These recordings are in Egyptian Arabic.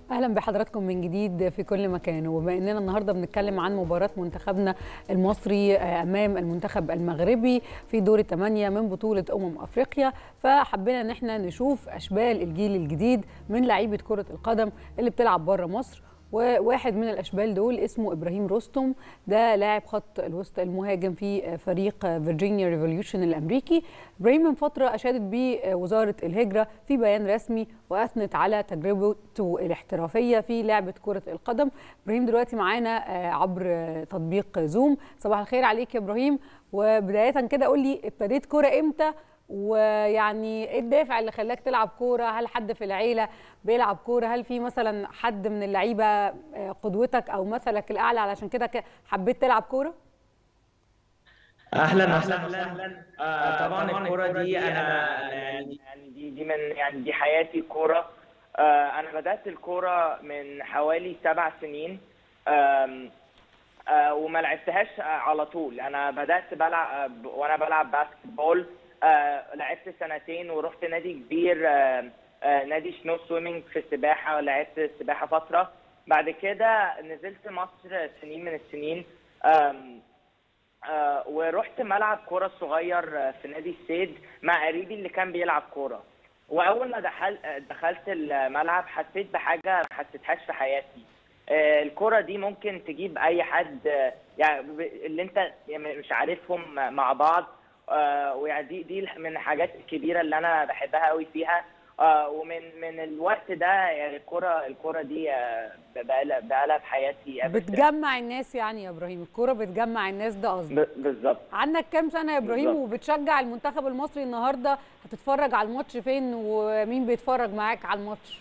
اهلا بحضراتكم من جديد في كل مكان وبما اننا النهارده بنتكلم عن مباراه منتخبنا المصري امام المنتخب المغربي في دور الثمانيه من بطوله امم افريقيا فحبينا ان احنا نشوف اشبال الجيل الجديد من لعيبه كره القدم اللي بتلعب بره مصر وواحد من الاشبال دول اسمه ابراهيم رستم ده لاعب خط الوسط المهاجم في فريق فيرجينيا ريفوليوشن الامريكي ابراهيم من فتره اشادت به وزاره الهجره في بيان رسمي واثنت على تجربته الاحترافيه في لعبه كره القدم ابراهيم دلوقتي معانا عبر تطبيق زوم صباح الخير عليك يا ابراهيم وبدايه كده قول لي ابتديت كوره امتى ويعني ايه الدافع اللي خلاك تلعب كوره هل حد في العيله بيلعب كوره هل في مثلا حد من اللعيبه قدوتك او مثلك الاعلى علشان كده حبيت تلعب كوره اهلا وسهلا آه طبعا الكوره دي انا يعني دي دي من يعني دي حياتي الكوره آه انا بدات الكوره من حوالي سبع سنين آه آه وما لعبتهاش على طول انا بدات بلعب وانا بلعب باسكت بول آه لعبت سنتين ورحت نادي كبير آه آه نادي سنو سويمنج في السباحه ولعبت السباحه فتره بعد كده نزلت مصر سنين من السنين ورحت ملعب كوره صغير في نادي السيد مع قريبي اللي كان بيلعب كوره واول ما دخل دخلت الملعب حسيت بحاجه ما حسيتهاش في حياتي الكرة دي ممكن تجيب اي حد يعني اللي انت مش عارفهم مع بعض آه ويعني دي دي من الحاجات الكبيره اللي انا بحبها قوي فيها آه ومن من الوقت ده يعني الكره الكره دي آه بقى لها في حياتي بتجمع الناس يعني يا ابراهيم الكره بتجمع الناس ده قصدي بالظبط عندك كام سنه يا ابراهيم بالزبط. وبتشجع المنتخب المصري النهارده هتتفرج على الماتش فين ومين بيتفرج معاك على الماتش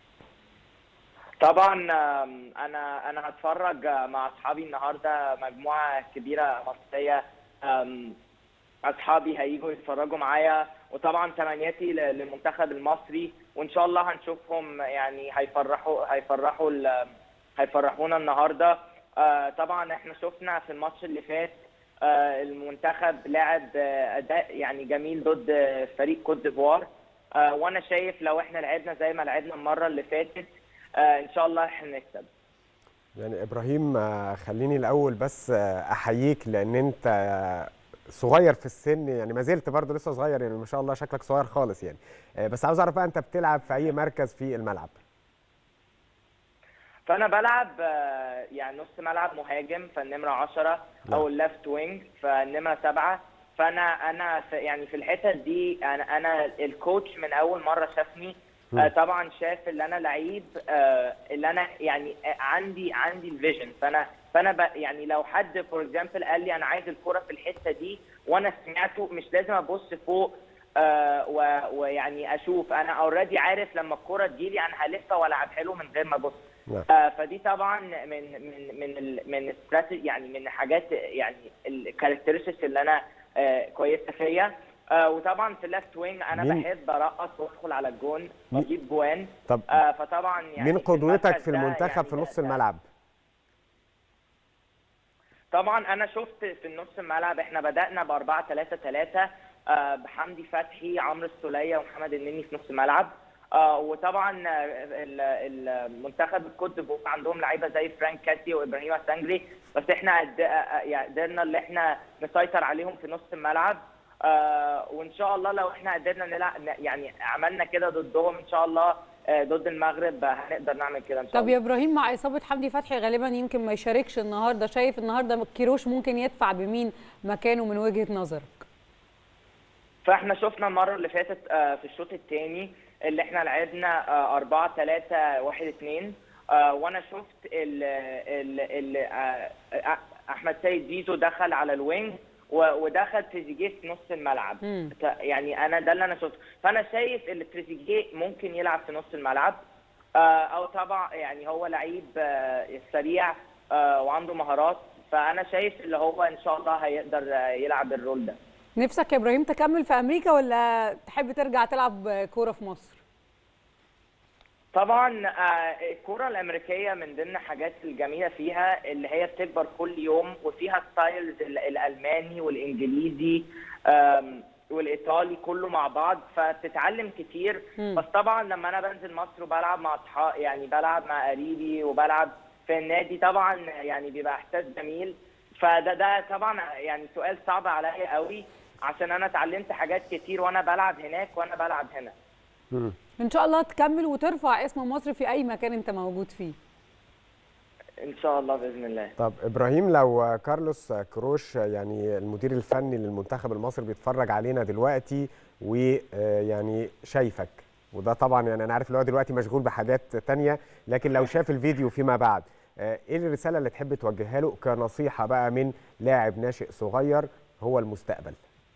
طبعا انا انا هتفرج مع اصحابي النهارده مجموعه كبيره مصريه اصحابي هيجوا يتفرجوا معايا وطبعا تمنياتي للمنتخب المصري وان شاء الله هنشوفهم يعني هيفرحوا هيفرحوا هيفرحونا النهارده آه طبعا احنا شفنا في الماتش اللي فات آه المنتخب لعب اداء يعني جميل ضد فريق كوت ديفوار آه وانا شايف لو احنا لعبنا زي ما لعبنا المره اللي فاتت ان شاء الله هنكسب يعني ابراهيم خليني الاول بس احييك لان انت صغير في السن يعني ما زلت برضه لسه صغير يعني ما شاء الله شكلك صغير خالص يعني بس عاوز اعرف بقى انت بتلعب في اي مركز في الملعب فانا بلعب يعني نص ملعب مهاجم فالنمره 10 او الليفت وينج فالنمره 7 فانا انا في يعني في الحتت دي انا انا الكوتش من اول مره شافني آه طبعا شاف اللي انا لعيب آه اللي انا يعني عندي عندي الفيجن فانا فانا ب يعني لو حد فور اكزامبل قال لي انا عايز الكوره في الحته دي وانا سمعته مش لازم ابص فوق آه ويعني اشوف انا اوريدي عارف لما الكوره تجيلي انا هلفها والعب حلو من غير ما ابص آه فدي طبعا من من من ال من يعني من حاجات يعني الكاركترستكس اللي انا آه كويسه فيا آه وطبعا في الليفت وينج انا مين؟ بحب ارقص وادخل على الجون واجيب جوان طب آه فطبعا يعني مين قدوتك في المنتخب يعني في نص الملعب؟ طبعا انا شفت في النص الملعب احنا بدانا ب 4 3 3 آه بحمدي فتحي عمرو السوليه ومحمد النني في نص الملعب آه وطبعا المنتخب الكوت ديفوار عندهم لعيبه زي فرانك كاتي وابراهيم سانجري بس احنا قدرنا اللي احنا نسيطر عليهم في نص الملعب آه وان شاء الله لو احنا قدرنا نلعب يعني عملنا كده ضدهم ان شاء الله آه ضد المغرب هنقدر نعمل كده ان شاء طب الله يا ابراهيم مع اصابه حمدي فتحي غالبا يمكن ما يشاركش النهارده شايف النهارده كيروش ممكن يدفع بمين مكانه من وجهه نظرك فاحنا شفنا المره اللي فاتت آه في الشوط الثاني اللي احنا لعبنا 4 3 1 2 وانا شفت ال ال ال احمد سيد زيزو دخل على الوينج ودخل تريزيجيه في نص الملعب مم. يعني انا ده اللي انا شفته فانا شايف ان تريزيجيه ممكن يلعب في نص الملعب او طبعا يعني هو لعيب سريع وعنده مهارات فانا شايف اللي هو ان شاء الله هيقدر يلعب الرول ده نفسك يا ابراهيم تكمل في امريكا ولا تحب ترجع تلعب كوره في مصر طبعا الكوره الامريكيه من ضمن الحاجات الجميله فيها اللي هي بتكبر كل يوم وفيها ستايلز الالماني والانجليزي والايطالي كله مع بعض فبتتعلم كتير مم. بس طبعا لما انا بنزل مصر وبلعب مع اصحاب يعني بلعب مع قريبي وبلعب في النادي طبعا يعني بيبقى احساس جميل فده ده طبعا يعني سؤال صعب عليا قوي عشان انا اتعلمت حاجات كتير وانا بلعب هناك وانا بلعب هنا مم. ان شاء الله تكمل وترفع اسم مصر في اي مكان انت موجود فيه ان شاء الله باذن الله طب ابراهيم لو كارلوس كروش يعني المدير الفني للمنتخب المصري بيتفرج علينا دلوقتي ويعني شايفك وده طبعا يعني انا عارف ان هو دلوقتي مشغول بحاجات تانية لكن لو شاف الفيديو فيما بعد آه، ايه الرساله اللي تحب توجهها له كنصيحه بقى من لاعب ناشئ صغير هو المستقبل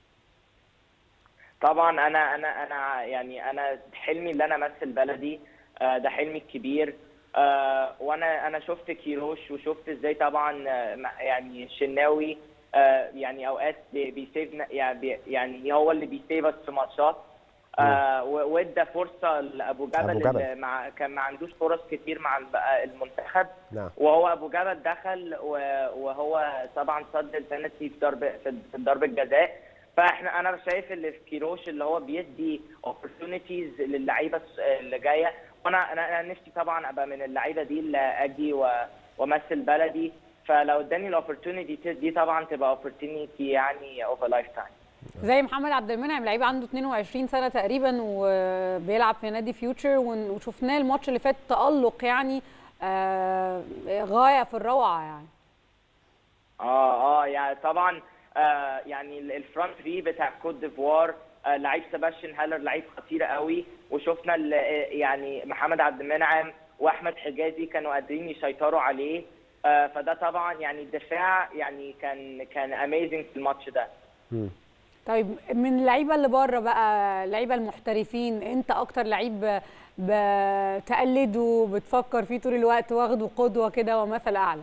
طبعا انا انا انا يعني انا حلمي ان انا امثل بلدي آه، ده حلمي الكبير آه، وانا انا شفت كيروش وشفت ازاي طبعا آه، مع- يعني الشناوي آه، يعني اوقات بي- بيسيفنا يعني بي- يعني هو اللي بيسيف us في ماتشات آه، و- وادى فرصه لابو جبل, أبو جبل. اللي مع كان ما عندوش فرص كتير مع الب- المنتخب نعم وهو ابو جبل دخل و- وهو طبعا صد البنالتي في ضرب في في ضربه جزاء فاحنا انا شايف اللي في كيروش اللي هو بيدي opportunities للعيبه الس- اللي جايه وانا انا أنا نفسي طبعا ابقى من اللعيبه دي اللي اجي و- وامثل بلدي فلو اداني الاوبورتونيتي دي طبعا تبقى اوبورتونيتي يعني اوف لايف تايم زي محمد عبد المنعم لعيب عنده 22 سنه تقريبا وبيلعب في نادي فيوتشر ون- وشفناه الماتش اللي فات تالق يعني آه، غايه في الروعه يعني اه اه يعني طبعا آه يعني ال- الفرونت ثري بتاع كوت ديفوار آه لعيب سباستيان هالر لعيب خطير قوي وشفنا ال- آه، يعني محمد عبد المنعم واحمد حجازي كانوا قادرين يسيطروا عليه آه فده طبعا يعني الدفاع يعني كان كان اميزنج في الماتش ده مم. طيب من اللعيبه اللي بره بقى اللعيبه المحترفين انت اكتر لعيب بتقلده بتفكر فيه طول الوقت واخده قدوه كده ومثل اعلى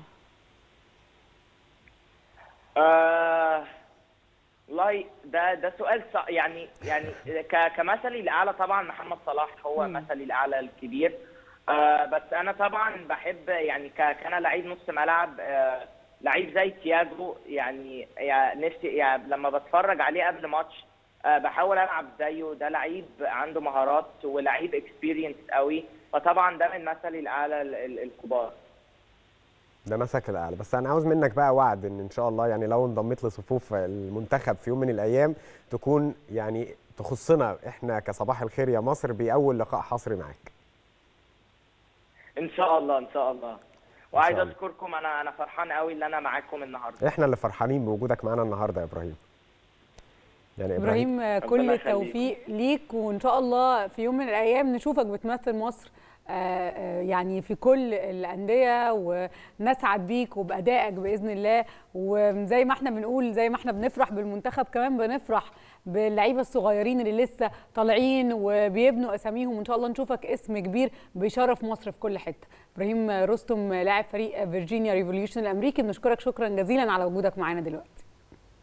آه والله ده ده سؤال صع- يعني يعني ك- كمثلي الاعلى طبعا محمد صلاح هو مم. مثلي الاعلى الكبير آه بس انا طبعا بحب يعني ك- كان لعيب نص ملعب آه لعيب زي تياجو يعني, يعني نفسي يعني لما بتفرج عليه قبل ماتش آه بحاول العب زيه ده لعيب عنده مهارات ولعيب اكسبيرينس قوي فطبعا ده من مثلي الاعلى ال- ال- الكبار ده مسك الاعلى بس انا عاوز منك بقى وعد ان ان شاء الله يعني لو انضميت لصفوف المنتخب في يوم من الايام تكون يعني تخصنا احنا كصباح الخير يا مصر باول لقاء حصري معاك ان شاء الله ان شاء الله وعايز الله. اشكركم انا انا فرحان قوي ان انا معاكم النهارده احنا اللي فرحانين بوجودك معانا النهارده يا ابراهيم يعني ابراهيم آه، كل ربنا يخليك. التوفيق ليك وان شاء الله في يوم من الايام نشوفك بتمثل مصر آه، آه، يعني في كل الانديه ونسعد بيك وبادائك باذن الله وزي ما احنا بنقول زي ما احنا بنفرح بالمنتخب كمان بنفرح باللعيبه الصغيرين اللي لسه طالعين وبيبنوا اساميهم وان شاء الله نشوفك اسم كبير بيشرف مصر في كل حته ابراهيم رستم لاعب فريق فيرجينيا ريفوليوشن الامريكي بنشكرك شكرا جزيلا على وجودك معانا دلوقتي